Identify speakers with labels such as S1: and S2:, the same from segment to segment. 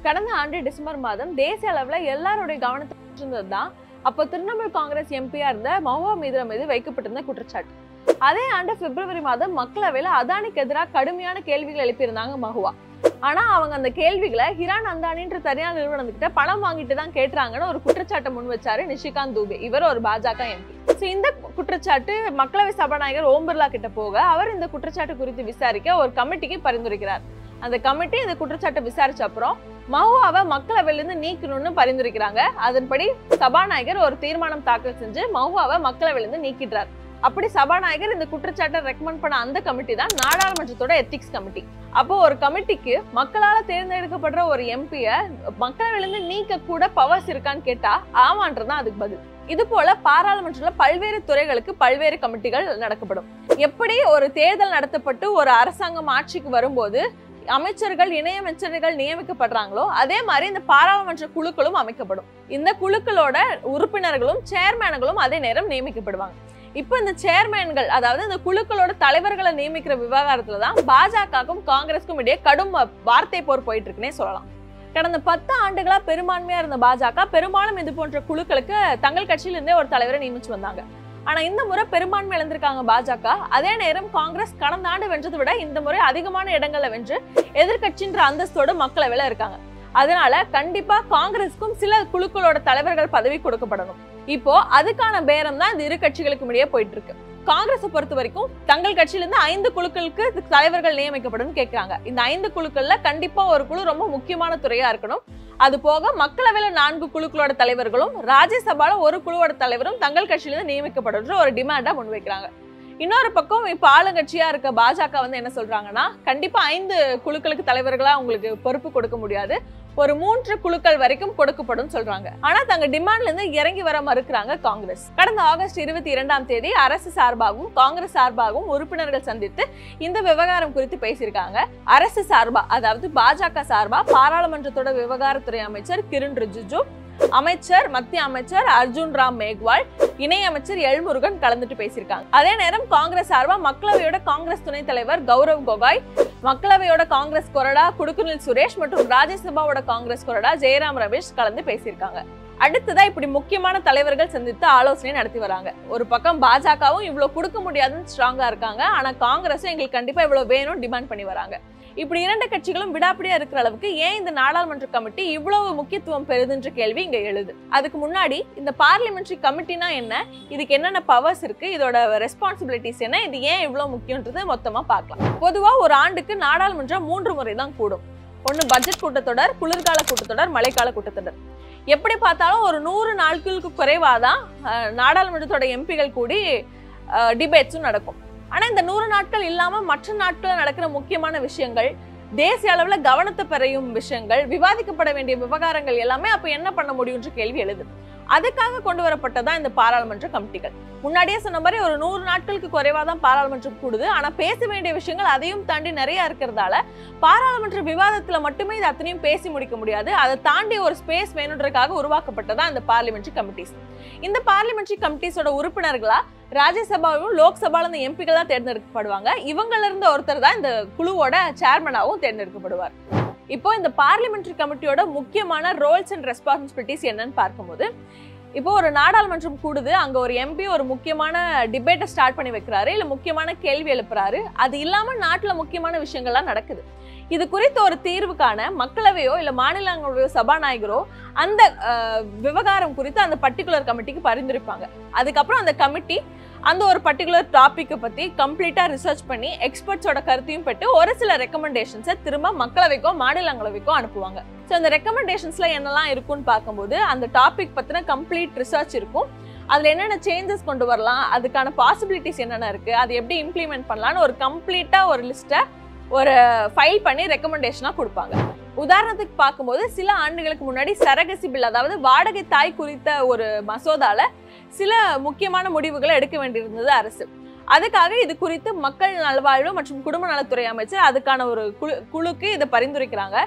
S1: கடந்த ஆண்டு டிசம்பர் மாதம் தேசிய அளவுல எல்லாருடைய கவனத்தை இருந்தது தான் அப்போ திரிணாமுல் காங்கிரஸ் எம்பியா இருந்த மஹுவா மீதுரா மீது வைக்கப்பட்டிருந்த குற்றச்சாட்டு அதே ஆண்டு பிப்ரவரி மாதம் மக்களவையில அதானிக்கு எதிராக கடுமையான கேள்விகள் எழுப்பியிருந்தாங்க மஹுவா ஆனா அவங்க அந்த கேள்விகளை ஹிரான் அந்தானின்ற தனியார் நிறுவனத்துக்கிட்ட பணம் வாங்கிட்டு தான் கேட்டுறாங்கன்னு ஒரு குற்றச்சாட்டை முன் வச்சாரு நிஷிகாந்த் தூபே இவர் ஒரு பாஜக எம்பி ஸோ இந்த குற்றச்சாட்டு மக்களவை சபாநாயகர் ஓம் பிர்லா கிட்ட போக அவர் இந்த குற்றச்சாட்டு குறித்து விசாரிக்க ஒரு கமிட்டிக்கு பரிந்துரைக்கிறார் அந்த கமிட்டி இந்த குற்றச்சாட்டை விசாரிச்ச அப்புறம் மஹுவாவை மக்களவையிலிருந்து நீக்கணும்னு பரிந்துரைக்கிறாங்க அதன்படி சபாநாயகர் ஒரு தீர்மானம் தாக்கல் செஞ்சு மஹுவாவை மக்களவையிலிருந்து நீக்கிடுறார் அப்படி சபாநாயகர் இந்த குற்றச்சாட்டை ரெக்கமெண்ட் பண்ண அந்த கமிட்டி தான் நாடாளுமன்றத்தோட எத்திக்ஸ் கமிட்டி அப்போ ஒரு கமிட்டிக்கு மக்களால தேர்ந்தெடுக்கப்படுற ஒரு எம்பிய மக்களவையிலிருந்து நீக்க கூட பவர்ஸ் இருக்கான்னு கேட்டா ஆமான்றதான் அதுக்கு பதில் இது போல பாராளுமன்றத்துல பல்வேறு துறைகளுக்கு பல்வேறு கமிட்டிகள் நடக்கப்படும் எப்படி ஒரு தேர்தல் நடத்தப்பட்டு ஒரு அரசாங்கம் ஆட்சிக்கு வரும்போது அமைச்சர்கள் இணையமைச்சர்கள் நியமிக்கப்படுறாங்களோ அதே மாதிரி இந்த பாராளுமன்ற குழுக்களும் அமைக்கப்படும் இந்த குழுக்களோட உறுப்பினர்களும் சேர்மேன்களும் அதே நேரம் நியமிக்கப்படுவாங்க இப்போ இந்த சேர்மேன்கள் அதாவது இந்த குழுக்களோட தலைவர்களை நியமிக்கிற விவகாரத்துல தான் பாஜகவுக்கும் காங்கிரஸுக்கும் இடையே கடும் வார்த்தை போர் போயிட்டு இருக்குன்னே சொல்லலாம் கடந்த பத்து ஆண்டுகளா பெரும்பான்மையா இருந்த பாஜக பெரும்பாலும் இது போன்ற குழுக்களுக்கு தங்கள் கட்சியிலிருந்தே ஒரு தலைவரை நியமிச்சு வந்தாங்க ஆனா இந்த முறை பெரும்பான்மை இழந்திருக்காங்க பாஜக அதே நேரம் காங்கிரஸ் கடந்த ஆண்டு வென்றதை விட இந்த முறை அதிகமான இடங்களை வென்று எதிர்க்கட்சின்ற அந்தஸ்தோட மக்களவையில இருக்காங்க அதனால கண்டிப்பா காங்கிரஸுக்கும் சில குழுக்களோட தலைவர்கள் பதவி கொடுக்கப்படணும் இப்போ அதுக்கான பேரம் தான் இந்த இரு கட்சிகளுக்கும் இடையே போயிட்டு இருக்கு காங்கிரஸை பொறுத்த வரைக்கும் தங்கள் கட்சியில இருந்து ஐந்து குழுக்களுக்கு தலைவர்கள் நியமிக்கப்படும் கேட்கிறாங்க இந்த ஐந்து குழுக்கள்ல கண்டிப்பா ஒரு குழு ரொம்ப முக்கியமான துறையா இருக்கணும் அது போக மக்களவையில நான்கு குழுக்களோட தலைவர்களும் ராஜ்யசபால ஒரு குழுவோட தலைவரும் தங்கள் கட்சியிலிருந்து நியமிக்கப்படும் ஒரு டிமாண்டா முன்வைக்கிறாங்க இன்னொரு பக்கம் இப்ப ஆளுங்கட்சியா இருக்க பாஜக வந்து என்ன சொல்றாங்கன்னா கண்டிப்பா ஐந்து குழுக்களுக்கு தலைவர்களா உங்களுக்கு பொறுப்பு கொடுக்க முடியாது ஒரு மூன்று குழுக்கள் வரைக்கும் கொடுக்கப்படும் சொல்றாங்க ஆனா தங்க டிமாண்ட்ல இருந்து இறங்கி வர மறுக்கிறாங்க காங்கிரஸ் கடந்த ஆகஸ்ட் இருபத்தி இரண்டாம் தேதி அரசு சார்பாகவும் காங்கிரஸ் சார்பாகவும் உறுப்பினர்கள் சந்தித்து இந்த விவகாரம் குறித்து பேசியிருக்காங்க அரசு சார்பா அதாவது பாஜக சார்பா பாராளுமன்றத்தோட விவகாரத்துறை அமைச்சர் கிரண் ரிஜிஜு அமைச்சர் மத்திய அமைச்சர் அர்ஜுன் ராம் மேக்வால் இணை அமைச்சர் எல்முருகன் கலந்துட்டு பேசியிருக்காங்க அதே நேரம் காங்கிரஸ் சார்பா மக்களவையோட காங்கிரஸ் துணைத் தலைவர் கௌரவ் கோகாய் மக்களவையோட காங்கிரஸ் கொறடா குடுக்குனில் சுரேஷ் மற்றும் ராஜ்யசபாவோட காங்கிரஸ் கொறடா ஜெயராம் ரமேஷ் கலந்து பேசியிருக்காங்க அடுத்ததா இப்படி முக்கியமான தலைவர்கள் சந்தித்து ஆலோசனை நடத்தி வராங்க ஒரு பக்கம் பாஜகவும் இவ்வளவு கொடுக்க முடியாதுன்னு ஸ்ட்ராங்கா இருக்காங்க ஆனா காங்கிரஸும் எங்களுக்கு கண்டிப்பா இவ்வளவு வேணும் டிமாண்ட் பண்ணி வராங்க இப்படி இரண்டு கட்சிகளும் விடாப்பிடியா இருக்கிற அளவுக்கு ஏன் இந்த நாடாளுமன்ற கமிட்டி இவ்வளவு முக்கியத்துவம் பெறுதுன்ற கேள்வி இங்க எழுது அதுக்கு முன்னாடி இந்த பார்லிமெண்ட்ரி கமிட்டினா என்ன இதுக்கு என்னென்ன பவர்ஸ் இருக்கு இதோட ரெஸ்பான்சிபிலிட்டிஸ் என்ன இது ஏன் இவ்வளவு முக்கியன்றது மொத்தமா பார்க்கலாம் பொதுவா ஒரு ஆண்டுக்கு நாடாளுமன்றம் மூன்று முறை தான் கூடும் ஒன்று பட்ஜெட் கூட்டத்தொடர் குளிர்கால கூட்டத்தொடர் மழைக்கால கூட்டத்தொடர் எப்படி பார்த்தாலும் ஒரு நூறு நாட்களுக்கு குறைவாக தான் நாடாளுமன்றத்தோட எம்பிகள் கூடி டிபேட்ஸும் நடக்கும் ஆனா இந்த நூறு நாட்கள் இல்லாம மற்ற நாட்கள் நடக்கிற முக்கியமான விஷயங்கள் தேசிய அளவுல கவனத்தை பெறையும் விஷயங்கள் விவாதிக்கப்பட வேண்டிய விவகாரங்கள் எல்லாமே அப்ப என்ன பண்ண முடியும்ன்ற கேள்வி எழுது அதுக்காக கொண்டு வரப்பட்டதான் இந்த பாராளுமன்ற கமிட்டிகள் முன்னாடியே சொன்ன மாதிரி ஒரு நூறு நாட்களுக்கு குறைவாக தான் பாராளுமன்றம் கூடுது ஆனா பேச வேண்டிய விஷயங்கள் அதையும் தாண்டி நிறைய இருக்கிறதால பாராளுமன்ற விவாதத்துல மட்டுமே இது அத்தனையும் பேசி முடிக்க முடியாது அதை தாண்டி ஒரு ஸ்பேஸ் வேணுன்றதுக்காக உருவாக்கப்பட்டதான் இந்த பார்லிமெண்ட்ரி கமிட்டிஸ் இந்த பார்லிமெண்ட்ரி கமிட்டிஸோட உறுப்பினர்களா ராஜ்யசபாவும் லோக்சபால இந்த எம்பிகள் தான் தேர்ந்தெடுக்கப்படுவாங்க இவங்கள இருந்து ஒருத்தர் தான் இந்த குழுவோட சேர்மனாவும் தேர்ந்தெடுக்கப்படுவார் இப்போ இந்த பார்லிமெண்ட்ரி கமிட்டியோட முக்கியமான ரோல்ஸ் அண்ட் ரெஸ்பான்சிபிலிட்டிஸ் என்னன்னு பார்க்கும்போது இப்போ ஒரு நாடாளுமன்றம் கூடுது அங்க ஒரு எம்பி ஒரு முக்கியமான டிபேட்டை ஸ்டார்ட் பண்ணி வைக்கிறாரு இல்ல முக்கியமான கேள்வி எழுப்புறாரு அது இல்லாம நாட்டுல முக்கியமான விஷயங்கள்லாம் நடக்குது இது குறித்த ஒரு தீர்வு காண மக்களவையோ இல்ல மாநிலங்களவையோ சபாநாயகரோ அந்த விவகாரம் குறித்து அந்த பர்டிகுலர் கமிட்டிக்கு பரிந்துரைப்பாங்க அதுக்கப்புறம் அந்த கமிட்டி அந்த ஒரு பர்டிகுலர் டாப்பிக்கை பற்றி கம்ப்ளீட்டாக ரிசர்ச் பண்ணி எக்ஸ்பர்ட்ஸோட கருத்தையும் பெற்று ஒரு சில ரெக்கமெண்டேஷன்ஸை திரும்ப மக்களவைக்கோ மாநிலங்களவைக்கோ அனுப்புவாங்க ஸோ அந்த ரெக்கமெண்டேஷன்ஸில் என்னெல்லாம் இருக்கும்னு பார்க்கும்போது அந்த டாபிக் பற்றின கம்ப்ளீட் ரிசர்ச் இருக்கும் அதில் என்னென்ன சேஞ்சஸ் கொண்டு வரலாம் அதுக்கான பாசிபிலிட்டிஸ் என்னென்ன இருக்குது அது எப்படி இம்ப்ளிமெண்ட் பண்ணலான்னு ஒரு கம்ப்ளீட்டாக ஒரு லிஸ்ட்டை ஒரு ஃபைல் பண்ணி ரெக்கமெண்டேஷனாக கொடுப்பாங்க உதாரணத்துக்கு பார்க்கும்போது சில ஆண்டுகளுக்கு முன்னாடி சரகசி பில் அதாவது வாடகை தாய் குறித்த ஒரு மசோதால சில முக்கியமான முடிவுகளை எடுக்க வேண்டியிருந்தது அரசு அதுக்காக இது குறித்து மக்கள் நல்வாழ்வு மற்றும் குடும்ப நலத்துறை அமைச்சர் அதுக்கான ஒரு குழு குழுக்கு இதை பரிந்துரைக்கிறாங்க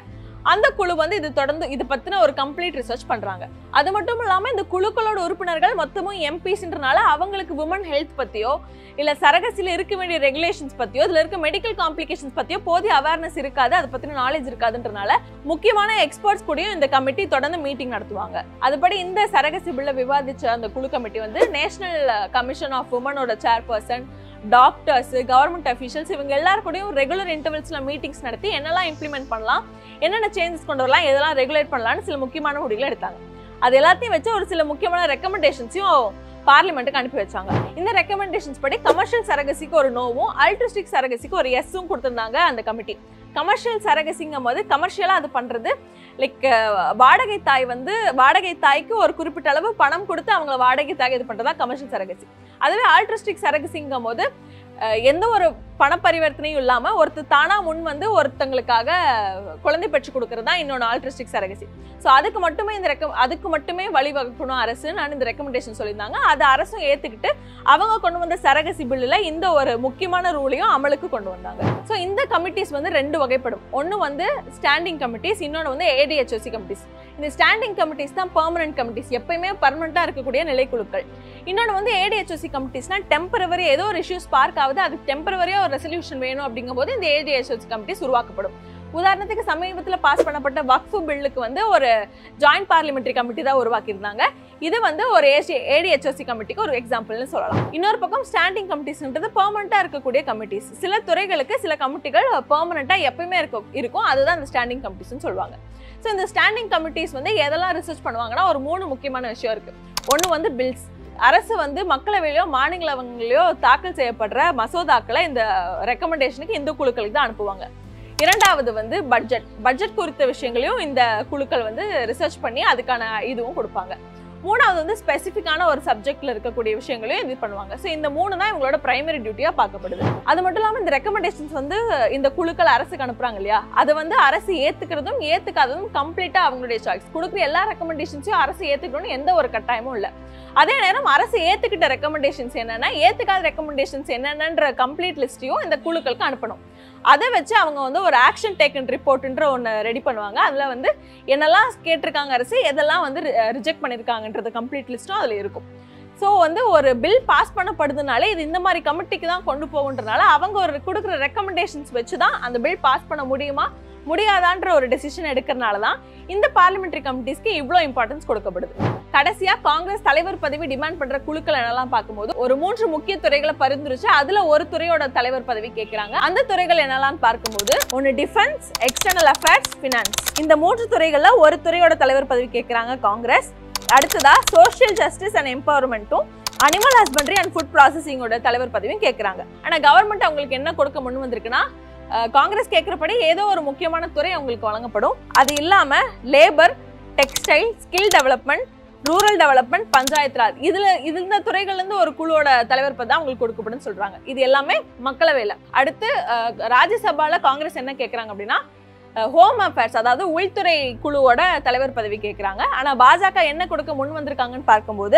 S1: அந்த குழு வந்து இது தொடர்ந்து இது பத்தின ஒரு கம்ப்ளீட் ரிசர்ச் பண்றாங்க அது மட்டும் இல்லாம இந்த குழுக்களோட உறுப்பினர்கள் மொத்தமும் எம்பிஸ்ன்றனால அவங்களுக்கு உமன் ஹெல்த் பத்தியோ இல்ல சரகசில இருக்க வேண்டிய ரெகுலேஷன்ஸ் பத்தியோ இதுல இருக்க மெடிக்கல் காம்ப்ளிகேஷன்ஸ் பத்தியோ போதிய அவேர்னஸ் இருக்காது அதை பத்தின நாலேஜ் இருக்காதுன்றனால முக்கியமான எக்ஸ்பர்ட்ஸ் கூடயும் இந்த கமிட்டி தொடர்ந்து மீட்டிங் நடத்துவாங்க அதுபடி இந்த சரகசி பில்ல விவாதிச்ச அந்த குழு கமிட்டி வந்து நேஷனல் கமிஷன் ஆஃப் உமனோட சேர்பர்சன் டாக்டர்ஸ் கவர்மெண்ட் அஃபீஷியல்ஸ் இவங்க எல்லாரும் கூடயும் ரெகுலர் இன்டர்வல்ஸ்ல மீட்டிங்ஸ் நடத்தி என்னெல்லாம் இம்ப்ளிமெண்ட் பண்ணலாம் என்னென்ன சேஞ்சஸ் கொண்டு வரலாம் எதெல்லாம் ரெகுலேட் பண்ணலாம்னு சில முக்கியமான முடிவுகளை எடுத்தாங்க அது எல்லாத்தையும் வச்சு ஒரு சில முக்கியமான ரெக்கமெண்டேஷன்ஸையும் பார்லிமெண்ட்டுக்கு அனுப்பி வச்சாங்க இந்த ரெக்கமெண்டேஷன்ஸ் படி கமர்ஷியல் சரகசிக்கு ஒரு நோவும் அல்ட்ரிஸ்டிக் சரகசிக்கு ஒரு எஸ்ஸும் கொடுத்திருந்தாங்க அந்த கமிட்டி கமர்ஷியல் சரகசிங்கும் போது கமர்ஷியலாக அது பண்ணுறது லைக் வாடகை தாய் வந்து வாடகை தாய்க்கு ஒரு குறிப்பிட்ட அளவு பணம் கொடுத்து அவங்கள வாடகை தாய் இது பண்ணுறதா கமர்ஷியல் சரகசி அதுவே ஆல்ட்ரிஸ்டிக் சரகசிங்கும் போது அஹ், எந்த ஒரு பண பரிவர்த்தனையும் இல்லாம ஒருத்தர் தானா முன் வந்து ஒருத்தங்களுக்காக குழந்தை பெற்று கொடுக்கறது தான் இன்னொன்று ஆல்ட்ரிஸ்டிக் சரகசி ஸோ அதுக்கு மட்டுமே இந்த ரெக்க அதுக்கு மட்டுமே வழிவகுக்கணும் அரசு நான் இந்த ரெக்கமெண்டேஷன் சொல்லியிருந்தாங்க அதை அரசும் ஏத்துக்கிட்டு அவங்க கொண்டு வந்த சரகசி பில்லுல இந்த ஒரு முக்கியமான ரூலையும் அமலுக்கு கொண்டு வந்தாங்க ஸோ இந்த கமிட்டிஸ் வந்து ரெண்டு வகைப்படும் ஒன்று வந்து ஸ்டாண்டிங் கமிட்டிஸ் இன்னொன்று வந்து ஏடிஹெச்ஓசி கமிட்டிஸ் இந்த ஸ்டாண்டிங் கமிட்டிஸ் தான் பெர்மனன்ட் கமிட்டிஸ் எப்பயுமே பர்மனெண்ட்டாக இருக்கக்கூடிய நிலைக்குழுக்கள் இன்னொன்று வந்து ஏடிஹெச்ஓசி கமிட்டிஸ்னா டெம்பரவரி ஏதோ ஒரு இஷ்யூஸ் பார்க் ஆகுது அதுக்கு டெம்பரவரியாக ஒரு ரெசல்யூஷன் வேணும் அப்படிங்கும்போது இந்த ஏடிஹெச்ஓசி கமிட்டிஸ் உருவாக்கப்படும் உதாரணத்துக்கு சமீபத்தில் பாஸ் பண்ணப்பட்ட வக்ஃபு பில்லுக்கு வந்து ஒரு ஜாயிண்ட் பார்லிமெண்டரி கமிட்டி தான் உருவாக்கியிருந்தாங்க இது வந்து ஒரு ஏசி ஏடிஹெச்ஓசி கமிட்டிக்கு ஒரு எக்ஸாம்பிள்னு சொல்லலாம் இன்னொரு பக்கம் ஸ்டாண்டிங் கமிட்டிஸ்ன்றது பெர்மனெண்ட்டாக இருக்கக்கூடிய கமிட்டிஸ் சில துறைகளுக்கு சில கமிட்டிகள் பெர்மனெண்ட்டாக எப்பயுமே இருக்கும் இருக்கும் அதுதான் இந்த ஸ்டாண்டிங் கமிட்டிஸ்னு சொல்லுவாங்க ஸோ இந்த ஸ்டாண்டிங் கமிட்டிஸ் வந்து எதெல்லாம் ரிசர்ச் பண்ணுவாங்கன்னா ஒரு மூணு முக்கியமான விஷயம் இருக்கு ஒன்று வந்து பில்ஸ் அரசு வந்து மக்களவையிலயோ மாநிலங்களவையிலயோ தாக்கல் செய்யப்படுற மசோதாக்களை இந்த ரெக்கமெண்டேஷனுக்கு இந்த குழுக்களுக்கு தான் அனுப்புவாங்க இரண்டாவது வந்து பட்ஜெட் பட்ஜெட் குறித்த விஷயங்களையும் இந்த குழுக்கள் வந்து ரிசர்ச் பண்ணி அதுக்கான இதுவும் கொடுப்பாங்க மூணாவது வந்து ஸ்பெசிஃபிக்கான ஒரு சப்ஜெக்ட்ல இருக்கக்கூடிய விஷயங்களையும் இது பண்ணுவாங்க ஸோ இந்த மூணு தான் இவங்களோட பிரைமரி டியூட்டியா பார்க்கப்படுது அது மட்டும் இல்லாமல் இந்த ரெக்கமெண்டேஷன்ஸ் வந்து இந்த குழுக்கள் அரசுக்கு அனுப்புறாங்க இல்லையா அது வந்து அரசு ஏத்துக்கிறதும் ஏத்துக்காததும் கம்ப்ளீட்டா அவங்களுடைய சாய்ஸ் கொடுக்குற எல்லா ரெக்கமெண்டேஷன்ஸையும் அரசு ஏத்துக்கணும்னு எந்த ஒரு கட்டாயமும் இல்லை அதே நேரம் அரசு ஏத்துக்கிட்ட ரெக்கமெண்டேஷன்ஸ் என்னன்னா ஏத்துக்காத ரெக்கமெண்டேஷன்ஸ் என்னென்னன்ற கம்ப்ளீட் லிஸ்ட்டையும் இந்த குழுக்களுக்கு அனுப்பணும் அதை வச்சு அவங்க வந்து ஒரு ஆக்ஷன் டேக்கன் ரிப்போர்ட்ன்ற ஒன்று ரெடி பண்ணுவாங்க அதில் வந்து என்னெல்லாம் கேட்டிருக்காங்க அரசு எதெல்லாம் வந்து ரிஜெக்ட் பண்ணியிருக்காங்கன்றது கம்ப்ளீட் லிஸ்ட்டும் அதில் இருக்கும் ஸோ வந்து ஒரு பில் பாஸ் பண்ணப்படுதுனாலே இது இந்த மாதிரி கமிட்டிக்கு தான் கொண்டு போகுன்றனால அவங்க ஒரு கொடுக்குற ரெக்கமெண்டேஷன்ஸ் வச்சு தான் அந்த பில் பாஸ் பண்ண முடியுமா முடியாதான்ற ஒரு டெசிஷன் எடுக்கிறனால தான் இந்த பார்லிமெண்டரி கமிட்டிஸ்க்கு இவ்வளோ இம்பார்ட்டன்ஸ் கொடுக்கப்படுது கடைசியா காங்கிரஸ் தலைவர் பதவி டிமாண்ட் பண்ற குழுக்கள் என்னெல்லாம் பார்க்கும்போது ஒரு மூன்று முக்கிய துறைகளை பரிந்துரைச்சு அதுல ஒரு துறையோட தலைவர் பதவி கேட்கறாங்க அந்த துறைகள் என்னெல்லாம் பார்க்கும்போது ஒன்னு டிஃபென்ஸ் எக்ஸ்டர்னல் அஃபேர்ஸ் ஃபினான்ஸ் இந்த மூன்று துறைகள்ல ஒரு துறையோட தலைவர் பதவி கேட்கறாங்க காங்கிரஸ் அடுத்ததா சோஷியல் ஜஸ்டிஸ் அண்ட் எம்பவர்மெண்ட்டும் அனிமல் ஹஸ்பண்டரி அண்ட் ஃபுட் ப்ராசஸிங்கோட தலைவர் பதவியும் கேட்கறாங்க ஆனா கவர்மெண்ட் அவங்களுக்கு என்ன கொடுக்க முன் வந்திருக்குன்னா அஹ், காங்கிரஸ் கேட்கிறபடி ஏதோ ஒரு முக்கியமான துறை அவங்களுக்கு வழங்கப்படும் அது இல்லாம labour textile skill development rural development panchayat Raj இதுல இது இந்த துறைகள்ல இருந்து ஒரு குழுவோட தலைவர் பதவி அவங்களுக்கு கொடுக்கப்படும் சொல்றாங்க இது எல்லாமே மக்களவையில அடுத்து அஹ், ராஜ்யசபால காங்கிரஸ் என்ன கேக்குறாங்க அப்படின்னா ஹோம் அஃபேர்ஸ் அதாவது உள்துறை குழுவோட தலைவர் பதவி கேட்குறாங்க ஆனால் பாஜக என்ன கொடுக்க முன் வந்திருக்காங்கன்னு பார்க்கும்போது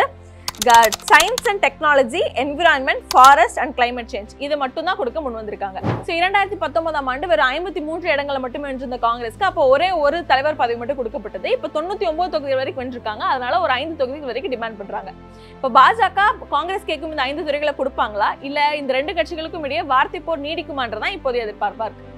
S1: science and technology environment forest and climate change இது மட்டும் தான் கொடுக்க முன் வந்திருக்காங்க ஸோ இரண்டாயிரத்தி பத்தொன்பதாம் ஆண்டு வெறும் ஐம்பத்தி மூன்று இடங்களை மட்டும் வென்றிருந்த காங்கிரஸ்க்கு அப்போ ஒரே ஒரு தலைவர் பதவி மட்டும் கொடுக்கப்பட்டது இப்போ தொண்ணூத்தி ஒன்பது தொகுதி வரைக்கும் வென்றிருக்காங்க அதனால ஒரு ஐந்து தொகுதி வரைக்கும் டிமாண்ட் பண்றாங்க இப்போ பாஜக காங்கிரஸ் கேட்கும் இந்த ஐந்து துறைகளை கொடுப்பாங்களா இல்ல இந்த ரெண்டு கட்சிகளுக்கும் இடையே வார்த்தை போர் நீடிக்குமான்றதான் இப்போதைய எதிர்பார்ப்பா இருக்கு